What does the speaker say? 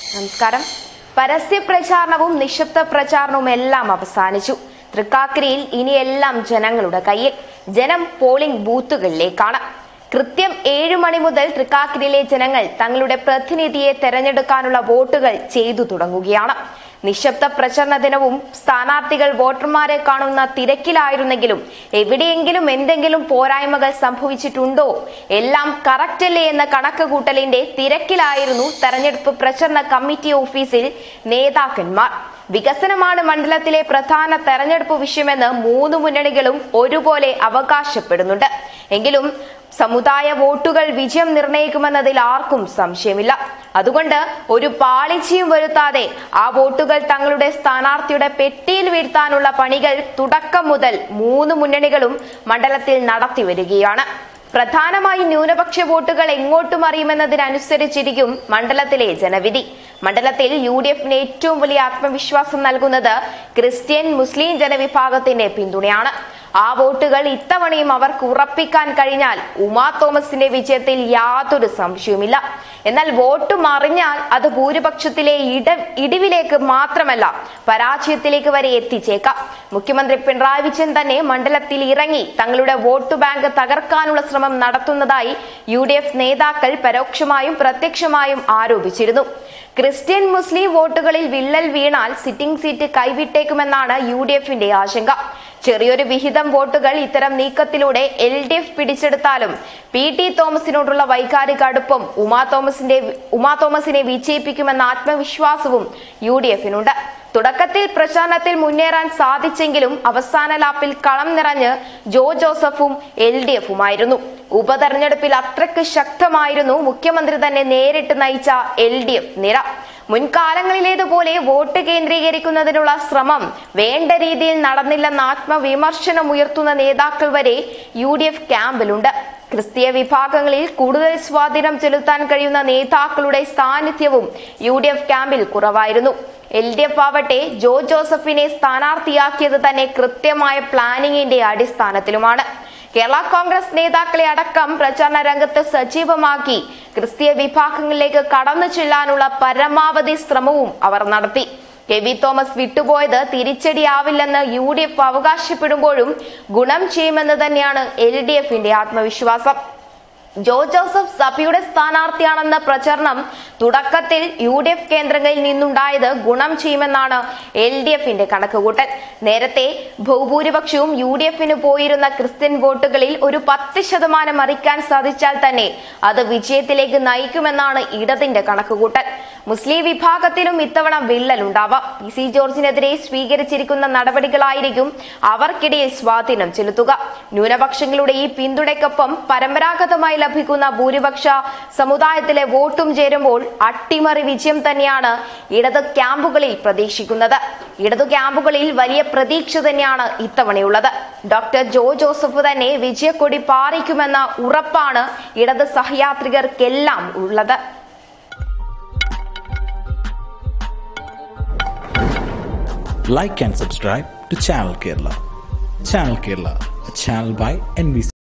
നമസ്കാരം പരസ്യ പ്രചാരണവും നിശബ്ദ പ്രചാരണവും എല്ലാം അവസാനിച്ചു തൃക്കാക്കരയിൽ ഇനിയെല്ലാം ജനങ്ങളുടെ കയ്യിൽ ജനം പോളിംഗ് ബൂത്തുകളിലേക്കാണ് കൃത്യം ഏഴു മണി മുതൽ തൃക്കാക്കരയിലെ ജനങ്ങൾ തങ്ങളുടെ പ്രതിനിധിയെ തെരഞ്ഞെടുക്കാനുള്ള വോട്ടുകൾ ചെയ്തു തുടങ്ങുകയാണ് നിശബ്ദ പ്രചരണ ദിനവും സ്ഥാനാർത്ഥികൾ വോട്ടർമാരെ കാണുന്ന തിരക്കിലായിരുന്നെങ്കിലും എവിടെയെങ്കിലും എന്തെങ്കിലും പോരായ്മകൾ സംഭവിച്ചിട്ടുണ്ടോ എല്ലാം കറക്റ്റ് അല്ലേ എന്ന കണക്ക് കൂട്ടലിന്റെ തിരക്കിലായിരുന്നു തെരഞ്ഞെടുപ്പ് പ്രചരണ കമ്മിറ്റി ഓഫീസിൽ നേതാക്കന്മാർ വികസനമാണ് മണ്ഡലത്തിലെ പ്രധാന തെരഞ്ഞെടുപ്പ് വിഷയമെന്ന് മൂന്ന് മുന്നണികളും ഒരുപോലെ അവകാശപ്പെടുന്നുണ്ട് എങ്കിലും സമുദായ വോട്ടുകൾ വിജയം നിർണയിക്കുമെന്നതിൽ ആർക്കും സംശയമില്ല അതുകൊണ്ട് ഒരു പാളിച്ചയും വരുത്താതെ ആ വോട്ടുകൾ തങ്ങളുടെ സ്ഥാനാർത്ഥിയുടെ പെട്ടിയിൽ വീഴ്ത്താനുള്ള പണികൾ തുടക്കം മുതൽ മൂന്ന് മുന്നണികളും മണ്ഡലത്തിൽ നടത്തി വരികയാണ് പ്രധാനമായും ന്യൂനപക്ഷ വോട്ടുകൾ എങ്ങോട്ട് മറിയുമെന്നതിനനുസരിച്ചിരിക്കും മണ്ഡലത്തിലെ ജനവിധി മണ്ഡലത്തിൽ യു ഡി എഫിന് ഏറ്റവും വലിയ ആത്മവിശ്വാസം നൽകുന്നത് ക്രിസ്ത്യൻ മുസ്ലിം ജനവിഭാഗത്തിന്റെ പിന്തുണയാണ് ആ വോട്ടുകൾ ഇത്തവണയും അവർക്ക് ഉറപ്പിക്കാൻ കഴിഞ്ഞാൽ ഉമാ തോമസിന്റെ വിജയത്തിൽ യാതൊരു സംശയവുമില്ല എന്നാൽ വോട്ട് മറിഞ്ഞാൽ അത് ഭൂരിപക്ഷത്തിലെ ഇട ഇടിവിലേക്ക് മാത്രമല്ല പരാജയത്തിലേക്ക് വരെ എത്തിച്ചേക്കാം മുഖ്യമന്ത്രി പിണറായി വിജയൻ തന്നെ മണ്ഡലത്തിൽ ഇറങ്ങി തങ്ങളുടെ വോട്ട് ബാങ്ക് തകർക്കാനുള്ള ശ്രമം നടത്തുന്നതായി യു നേതാക്കൾ പരോക്ഷമായും പ്രത്യക്ഷമായും ആരോപിച്ചിരുന്നു ക്രിസ്ത്യൻ മുസ്ലിം വോട്ടുകളിൽ വിള്ളൽ വീണാൽ സിറ്റിംഗ് സീറ്റ് കൈവിട്ടേക്കുമെന്നാണ് യു ഡി എഫിന്റെ ആശങ്ക ചെറിയൊരു വിഹിതം വോട്ടുകൾ ഇത്തരം നീക്കത്തിലൂടെ എൽ ഡി എഫ് പിടിച്ചെടുത്താലും പി ടി തോമസിനോടുള്ള വൈകാരിക അടുപ്പം ഉമാ തോമസിന്റെ ഉമാ തോമസിനെ വിജയിപ്പിക്കുമെന്ന ആത്മവിശ്വാസവും യു ഡി എഫിനുണ്ട് തുടക്കത്തിൽ പ്രചാരണത്തിൽ മുന്നേറാൻ സാധിച്ചെങ്കിലും അവസാന ലാപ്പിൽ കളം നിറഞ്ഞ് ജോ ജോസഫും എൽ ഡി എഫുമായിരുന്നു ഉപതെരഞ്ഞെടുപ്പിൽ അത്രയ്ക്ക് ശക്തമായിരുന്നു മുഖ്യമന്ത്രി തന്നെ നേരിട്ട് നയിച്ച എൽ ഡി എഫ് നിര മുൻകാലങ്ങളിലേതുപോലെ വോട്ട് കേന്ദ്രീകരിക്കുന്നതിനുള്ള ശ്രമം വേണ്ട രീതിയിൽ നടന്നില്ലെന്ന ആത്മവിമർശനം ഉയർത്തുന്ന നേതാക്കൾ വരെ യു ഡി എഫ് ക്യാമ്പിലുണ്ട് ക്രിസ്തീയ വിഭാഗങ്ങളിൽ കൂടുതൽ സ്വാധീനം ചെലുത്താൻ കഴിയുന്ന നേതാക്കളുടെ സാന്നിധ്യവും യു ഡി എഫ് ക്യാമ്പിൽ കുറവായിരുന്നു എൽ ഡി എഫ് ആവട്ടെ ജോ ജോസഫിനെ സ്ഥാനാർത്ഥിയാക്കിയത് തന്നെ കൃത്യമായ പ്ലാനിങ്ങിന്റെ അടിസ്ഥാനത്തിലുമാണ് കേരള കോൺഗ്രസ് നേതാക്കളെ അടക്കം പ്രചാരണ രംഗത്ത് സജീവമാക്കി ക്രിസ്തീയ വിഭാഗങ്ങളിലേക്ക് കടന്നു ചെല്ലാനുള്ള പരമാവധി ശ്രമവും അവർ നടത്തി കെ വി തോമസ് വിട്ടുപോയത് തിരിച്ചടിയാവില്ലെന്ന് യു ഡി എഫ് അവകാശപ്പെടുമ്പോഴും ഗുണം ചെയ്യുമെന്ന് തന്നെയാണ് എൽ ഡി എഫിന്റെ ആത്മവിശ്വാസം ജോ ജോസഫ് സഭയുടെ സ്ഥാനാർത്ഥിയാണെന്ന പ്രചരണം തുടക്കത്തിൽ യു ഡി എഫ് കേന്ദ്രങ്ങളിൽ നിന്നുണ്ടായത് ഗുണം ചെയ്യുമെന്നാണ് എൽ ഡി എഫിന്റെ കണക്കുകൂട്ടൽ നേരത്തെ ബഹുഭൂരിപക്ഷവും യു ഡി എഫിന് പോയിരുന്ന ക്രിസ്ത്യൻ വോട്ടുകളിൽ ഒരു പത്ത് ശതമാനം മറിക്കാൻ സാധിച്ചാൽ തന്നെ അത് വിജയത്തിലേക്ക് നയിക്കുമെന്നാണ് ഇടതിന്റെ കണക്കുകൂട്ടൽ മുസ്ലിം വിഭാഗത്തിലും ഇത്തവണ വിള്ളലുണ്ടാവാം പി സി ജോർജിനെതിരെ സ്വീകരിച്ചിരിക്കുന്ന നടപടികളായിരിക്കും അവർക്കിടയിൽ സ്വാധീനം ചെലുത്തുക ന്യൂനപക്ഷങ്ങളുടെ ഈ പിന്തുണയ്ക്കൊപ്പം പരമ്പരാഗതമായി ലഭിക്കുന്ന ഭൂരിപക്ഷ സമുദായത്തിലെ വോട്ടും ചേരുമ്പോൾ അട്ടിമറി വിജയം തന്നെയാണ് ഇടത് ക്യാമ്പുകളിൽ പ്രതീക്ഷിക്കുന്നത് ഇടതു ക്യാമ്പുകളിൽ വലിയ പ്രതീക്ഷ തന്നെയാണ് ഇത്തവണയുള്ളത് ഡോക്ടർ ജോ ജോസഫ് തന്നെ വിജയക്കൊടി പാറിക്കുമെന്ന ഉറപ്പാണ് ഇടത് സഹയാത്രികർക്കെല്ലാം ഉള്ളത് like and subscribe to Channel Kerala. Channel Kerala, a channel by NBC.